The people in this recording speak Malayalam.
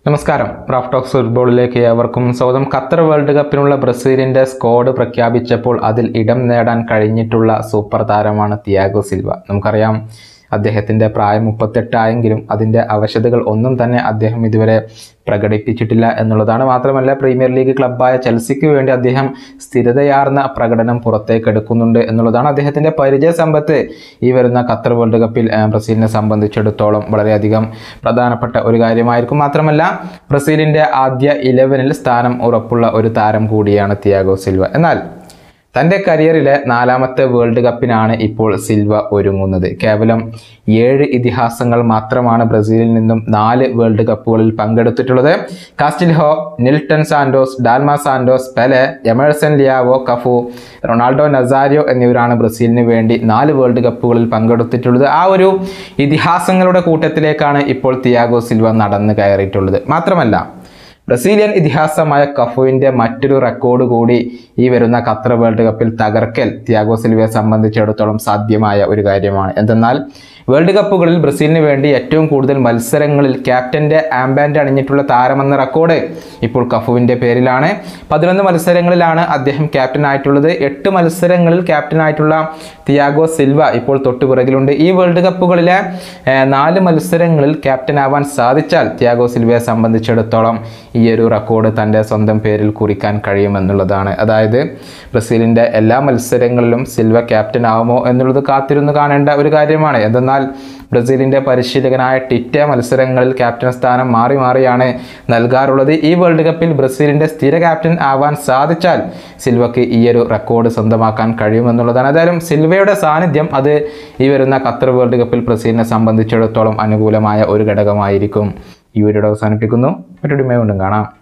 നമസ്കാരം റാഫ് ടോക്സ് ഫുട്ബോളിലേക്ക് ഏവർക്കും സ്വാഗതം ഖത്തർ വേൾഡ് കപ്പിനുള്ള ബ്രസീലിന്റെ സ്ക്വാഡ് പ്രഖ്യാപിച്ചപ്പോൾ അതിൽ ഇടം നേടാൻ കഴിഞ്ഞിട്ടുള്ള സൂപ്പർ താരമാണ് തിയാഗോ സിൽവ നമുക്കറിയാം അദ്ദേഹത്തിൻ്റെ പ്രായം മുപ്പത്തെട്ടായെങ്കിലും അതിൻ്റെ അവശതകൾ ഒന്നും തന്നെ അദ്ദേഹം ഇതുവരെ പ്രകടിപ്പിച്ചിട്ടില്ല എന്നുള്ളതാണ് മാത്രമല്ല പ്രീമിയർ ലീഗ് ക്ലബ്ബായ ചെൽസിക്ക് വേണ്ടി അദ്ദേഹം സ്ഥിരതയാർന്ന പ്രകടനം പുറത്തേക്കെടുക്കുന്നുണ്ട് എന്നുള്ളതാണ് അദ്ദേഹത്തിൻ്റെ പരിചയ സമ്പത്ത് ഈ വരുന്ന ഖത്തർ വേൾഡ് കപ്പിൽ ആ, ബ്രസീലിനെ സംബന്ധിച്ചിടത്തോളം വളരെയധികം പ്രധാനപ്പെട്ട ഒരു കാര്യമായിരിക്കും മാത്രമല്ല ബ്രസീലിൻ്റെ ആദ്യ ഇലവനിൽ സ്ഥാനം ഉറപ്പുള്ള ഒരു താരം കൂടിയാണ് തിയാഗോ സിൽവ എന്നാൽ തൻ്റെ കരിയറിലെ നാലാമത്തെ വേൾഡ് കപ്പിനാണ് ഇപ്പോൾ സിൽവ ഒരുങ്ങുന്നത് കേവലം ഏഴ് ഇതിഹാസങ്ങൾ മാത്രമാണ് ബ്രസീലിൽ നിന്നും നാല് വേൾഡ് കപ്പുകളിൽ പങ്കെടുത്തിട്ടുള്ളത് Castilho Nilton Santos Djalma Santos Pele Emerson Leao Cafu Ronaldo Nazario എന്നിവരാണ് ബ്രസീലിന് വേണ്ടി നാല് വേൾഡ് കപ്പുകളിൽ പങ്കെടുത്തിട്ടുള്ളത് ആ ഒരു ഇതിഹാസങ്ങളുടെ കൂട്ടത്തിലേക്കാണ് ഇപ്പോൾ തിയാഗോ സിൽവ നടന്നു കയറിയിട്ടുള്ളത് മാത്രമല്ല ബ്രസീലിയൻ ഇതിഹാസമായ കഫുവിൻ്റെ മറ്റൊരു റെക്കോർഡ് കൂടി ഈ വരുന്ന ഖത്തർ വേൾഡ് കപ്പിൽ തകർക്കൽ തിയാഗോ സിൽവയെ സംബന്ധിച്ചിടത്തോളം സാധ്യമായ ഒരു കാര്യമാണ് എന്തെന്നാൽ വേൾഡ് കപ്പുകളിൽ ബ്രസീലിന് വേണ്ടി ഏറ്റവും കൂടുതൽ മത്സരങ്ങളിൽ ക്യാപ്റ്റൻ്റെ ആംബാൻഡ് അണിഞ്ഞിട്ടുള്ള താരമെന്ന റെക്കോർഡ് ഇപ്പോൾ കഫുവിൻ്റെ പേരിലാണ് പതിനൊന്ന് മത്സരങ്ങളിലാണ് അദ്ദേഹം ക്യാപ്റ്റൻ ആയിട്ടുള്ളത് എട്ട് മത്സരങ്ങളിൽ ക്യാപ്റ്റൻ ആയിട്ടുള്ള തിയാഗോ സിൽവ ഇപ്പോൾ തൊട്ടുപിറകിലുണ്ട് ഈ വേൾഡ് കപ്പുകളിലെ ഏർ, നാല് മത്സരങ്ങളിൽ ക്യാപ്റ്റൻ ആവാൻ സാധിച്ചാൽ തിയാഗോ സിൽവയെ സംബന്ധിച്ചിടത്തോളം ഈ ഒരു റെക്കോർഡ് തൻ്റെ സ്വന്തം പേരിൽ കുറിക്കാൻ കഴിയുമെന്നുള്ളതാണ് അതായത് ബ്രസീലിൻ്റെ എല്ലാ മത്സരങ്ങളിലും സിൽവ ക്യാപ്റ്റൻ ആവുമോ എന്നുള്ളത് കാത്തിരുന്ന് കാണേണ്ട ഒരു കാര്യമാണ് എന്തെന്നാൽ ബ്രസീലിൻ്റെ പരിശീലകനായ ടിറ്റെ മത്സരങ്ങളിൽ ക്യാപ്റ്റൻ സ്ഥാനം മാറി മാറിയാണ് നൽകാറുള്ളത് ഈ വേൾഡ് കപ്പിൽ ബ്രസീലിൻ്റെ സ്ഥിര ക്യാപ്റ്റൻ ആവാൻ സാധിച്ചാൽ സിൽവയ്ക്ക് ഈ ഒരു റെക്കോർഡ് സ്വന്തമാക്കാൻ കഴിയുമെന്നുള്ളതാണ് ഏതായാലും സിൽവയുടെ സാന്നിധ്യം അത് ഈ വരുന്ന ഖത്തർ വേൾഡ് കപ്പിൽ ബ്രസീലിനെ സംബന്ധിച്ചിടത്തോളം അനുകൂലമായ ഒരു ഘടകമായിരിക്കും ഈ വീഡിയോ അവസാനിപ്പിക്കുന്നു മറ്റൊരു വീണ്ടും കാണാം